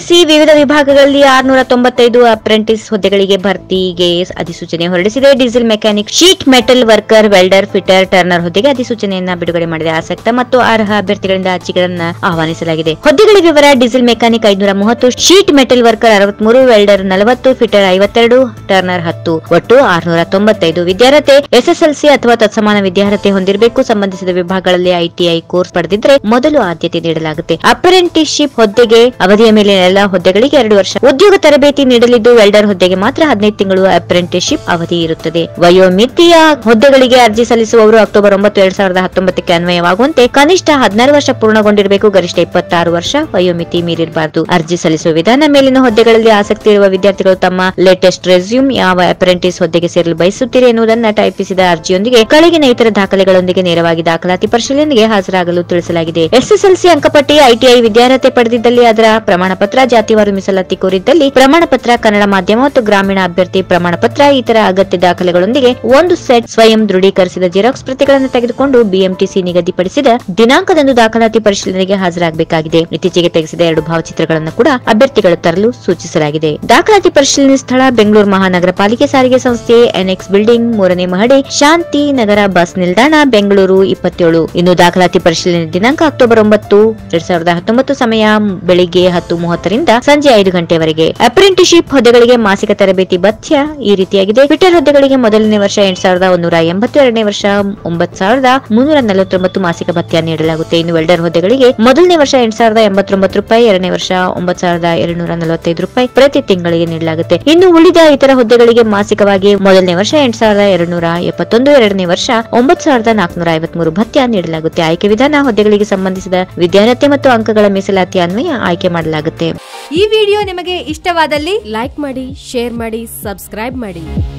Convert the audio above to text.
SSLC ವಿವಿಧ ವಿಭಾಗಗಳಲ್ಲಿ ಆರ್ನೂರ ತೊಂಬತ್ತೈದು ಅಪ್ರೆಂಟಿಸ್ ಹುದ್ದೆಗಳಿಗೆ ಭರ್ತಿಗೆ ಅಧಿಸೂಚನೆ ಹೊರಡಿಸಿದೆ diesel mechanic sheet metal worker welder fitter turner ಹುದ್ದೆಗೆ ಅಧಿಸೂಚನೆಯನ್ನ ಬಿಡುಗಡೆ ಮಾಡಿದೆ ಆಸಕ್ತ ಮತ್ತು ಅರ್ಹ ಅಭ್ಯರ್ಥಿಗಳಿಂದ ಅರ್ಜಿಗಳನ್ನ ಆಹ್ವಾನಿಸಲಾಗಿದೆ ಹುದ್ದೆಗಳ ವಿವರ ಡೀಸೆಲ್ ಮೆಕ್ಯಾನಿಕ್ ಐನೂರ ಮೂವತ್ತು ಶೀಟ್ ಮೆಟಲ್ ವರ್ಕರ್ ಅರವತ್ಮೂರು ವೆಲ್ಡರ್ ನಲವತ್ತು ಫಿಟರ್ ಐವತ್ತೆರಡು ಟರ್ನರ್ ಹತ್ತು ಒಟ್ಟು ಆರ್ನೂರ ತೊಂಬತ್ತೈದು ವಿದ್ಯಾರ್ಥಿ ಎಸ್ಎಸ್ಎಲ್ಸಿ ಅಥವಾ ತತ್ಸಮಾನ ವಿದ್ಯಾರ್ಹತೆ ಹೊಂದಿರಬೇಕು ಸಂಬಂಧಿಸಿದ ವಿಭಾಗಗಳಲ್ಲಿ ಐಟಿಐ ಕೋರ್ಸ್ ಪಡೆದಿದ್ರೆ ಮೊದಲು ಆದ್ಯತೆ ನೀಡಲಾಗುತ್ತೆ ಅಪ್ರೆಂಟಿಸ್ಶಿಪ್ ಹುದ್ದೆಗೆ ಅವಧಿಯ ಮೇಲೆ ಎಲ್ಲ ಹುದ್ದೆಗಳಿಗೆ ಎರಡು ವರ್ಷ ಉದ್ಯೋಗ ತರಬೇತಿ ನೀಡಲಿದ್ದು ವೆಲ್ಡರ್ ಹುದ್ದೆಗೆ ಮಾತ್ರ ಹದಿನೈದು ತಿಂಗಳು ಅಪ್ರೆಂಟಿಸ್ಶಿಪ್ ಅವಧಿ ಇರುತ್ತದೆ ವಯೋಮಿತಿಯ ಹುದ್ದೆಗಳಿಗೆ ಅರ್ಜಿ ಸಲ್ಲಿಸುವವರು ಅಕ್ಟೋಬರ್ ಒಂಬತ್ತು ಎರಡ್ ಸಾವಿರದ ಹತ್ತೊಂಬತ್ತಕ್ಕೆ ಅನ್ವಯವಾಗುವಂತೆ ಕನಿಷ್ಠ ಹದಿನಾರು ವರ್ಷ ಪೂರ್ಣಗೊಂಡಿರಬೇಕು ಗರಿಷ್ಠ ಇಪ್ಪತ್ತಾರು ವರ್ಷ ವಯೋಮಿತಿ ಮೀರಿರಬಾರದು ಅರ್ಜಿ ಸಲ್ಲಿಸುವ ವಿಧಾನ ಮೇಲಿನ ಹುದ್ದೆಗಳಲ್ಲಿ ಆಸಕ್ತಿ ಇರುವ ವಿದ್ಯಾರ್ಥಿಗಳು ತಮ್ಮ ಲೇಟೆಸ್ಟ್ ರೆಸ್ಯೂಮ್ ಯಾವ ಅಪ್ರೆಂಟಿಸ್ ಹುದ್ದೆಗೆ ಸೇರಲು ಬಯಸುತ್ತೀರಿ ಎನ್ನುವುದನ್ನು ಟೈಪಿಸಿದ ಅರ್ಜಿಯೊಂದಿಗೆ ಕೆಳಗಿನ ಇತರ ದಾಖಲೆಗಳೊಂದಿಗೆ ನೇರವಾಗಿ ದಾಖಲಾತಿ ಪರಿಶೀಲನೆಗೆ ಹಾಜರಾಗಲು ತಿಳಿಸಲಾಗಿದೆ ಎಸ್ಎಸ್ಎಲ್ಸಿ ಅಂಕಪಟ್ಟಿ ಐಟಿಐ ವಿದ್ಯಾರ್ಹತೆ ಪಡೆದಿದ್ದಲ್ಲಿ ಅದರ ಪ್ರಮಾಣ ಪತ್ರ ಜಾತಿವಾರು ಮೀಸಲಾತಿ ಕೋರಿದ್ದಲ್ಲಿ ಪ್ರಮಾಣ ಪತ್ರ ಕನ್ನಡ ಮಾಧ್ಯಮ ಮತ್ತು ಗ್ರಾಮೀಣ ಅಭ್ಯರ್ಥಿ ಪ್ರಮಾಣ ಪತ್ರ ಇತರ ಅಗತ್ಯ ದಾಖಲೆಗಳೊಂದಿಗೆ ಒಂದು ಸೆಟ್ ಸ್ವಯಂ ದೃಢೀಕರಿಸಿದ ಜೆರಾಕ್ಸ್ ಪ್ರತಿಗಳನ್ನು ತೆಗೆದುಕೊಂಡು ಬಿಎಂಟಿಸಿ ನಿಗದಿಪಡಿಸಿದ ದಿನಾಂಕದಂದು ದಾಖಲಾತಿ ಪರಿಶೀಲನೆಗೆ ಹಾಜರಾಗಬೇಕಾಗಿದೆ ಇತ್ತೀಚೆಗೆ ತೆಗೆಸಿದ ಎರಡು ಭಾವಚಿತ್ರಗಳನ್ನು ಕೂಡ ಅಭ್ಯರ್ಥಿಗಳು ತರಲು ಸೂಚಿಸಲಾಗಿದೆ ದಾಖಲಾತಿ ಪರಿಶೀಲನೆ ಸ್ಥಳ ಬೆಂಗಳೂರು ಮಹಾನಗರ ಪಾಲಿಕೆ ಸಾರಿಗೆ ಸಂಸ್ಥೆ ಎನ್ಎಕ್ಸ್ ಬಿಲ್ಡಿಂಗ್ ಮೂರನೇ ಮಹಡಿ ಶಾಂತಿ ನಗರ ಬಸ್ ನಿಲ್ದಾಣ ಬೆಂಗಳೂರು ಇಪ್ಪತ್ತೇಳು ಇನ್ನು ದಾಖಲಾತಿ ಪರಿಶೀಲನೆ ದಿನಾಂಕ ಅಕ್ಟೋಬರ್ ಒಂಬತ್ತು ಎರಡ್ ಸಾವಿರದ ಹತ್ತೊಂಬತ್ತು ಸಮಯ ಬೆಳಿಗ್ಗೆ ಹತ್ತು ಮೂವತ್ತರಿಂದ ಸಂಜೆ ಐದು ಗಂಟೆವರೆಗೆ ಅಪ್ರೆಂಟಿಶಿಪ್ ಹುದ್ದೆಗಳಿಗೆ ಮಾಸಿಕ ತರಬೇತಿ ಭತ್ಯ ಈ ರೀತಿಯಾಗಿದೆ ಟ್ವಿಟರ್ ಹುದ್ದೆಗಳಿಗೆ ಮೊದಲನೇ ವರ್ಷ ಎಂಟು ಸಾವಿರದ ಒಂದೂರ ಎಂಬತ್ತು ಎರಡನೇ ವರ್ಷ ಒಂಬತ್ತು ಸಾವಿರದ ಮುನ್ನೂರ ನಲವತ್ತೊಂಬತ್ತು ಮಾಸಿಕ ಭತ್ಯ ನೀಡಲಾಗುತ್ತೆ ಇನ್ನು ವೆಲ್ಡರ್ ಹುದ್ದೆಗಳಿಗೆ ಮೊದಲನೇ ವರ್ಷ ಎಂಟು ಸಾವಿರದ ಎಂಬತ್ತೊಂಬತ್ತು ರೂಪಾಯಿ ಎರಡನೇ ವರ್ಷ ಒಂಬತ್ತು ಸಾವಿರದ ಎರಡುನೂರ ನಲವತ್ತೈದು ರೂಪಾಯಿ ಪ್ರತಿ ತಿಂಗಳಿಗೆ ನೀಡಲಾಗುತ್ತೆ ಇನ್ನು ಉಳಿದ ಇತರ ಹುದ್ದೆಗಳಿಗೆ ಮಾಸಿಕವಾಗಿ ಮೊದಲನೇ ವರ್ಷ ಎಂಟು ಸಾವಿರದ ಎರಡುನೂರ ಎಪ್ಪತ್ತೊಂದು ಎರಡನೇ ವರ್ಷ ಒಂಬತ್ತು ಸಾವಿರದ ನಾಲ್ಕುನೂರ ಐವತ್ಮೂರು ಭತ್ಯ ನೀಡಲಾಗುತ್ತೆ ಆಯ್ಕೆ ವಿಧಾನ ಹುದ್ದೆಗಳಿಗೆ ಸಂಬಂಧಿಸಿದ ವಿದ್ಯಾರ್ಥಿ ಮತ್ತು ಅಂಕಗಳ ಮೀಸಲಾತಿ ಅನ್ವಯ ಆಯ್ಕೆ ಮಾಡಲಾಗುತ್ತೆ ಈ ವಿಡಿಯೋ ನಿಮಗೆ ಇಷ್ಟವಾದಲ್ಲಿ ಲೈಕ್ ಮಾಡಿ ಶೇರ್ ಮಾಡಿ ಸಬ್ಸ್ಕ್ರೈಬ್ ಮಾಡಿ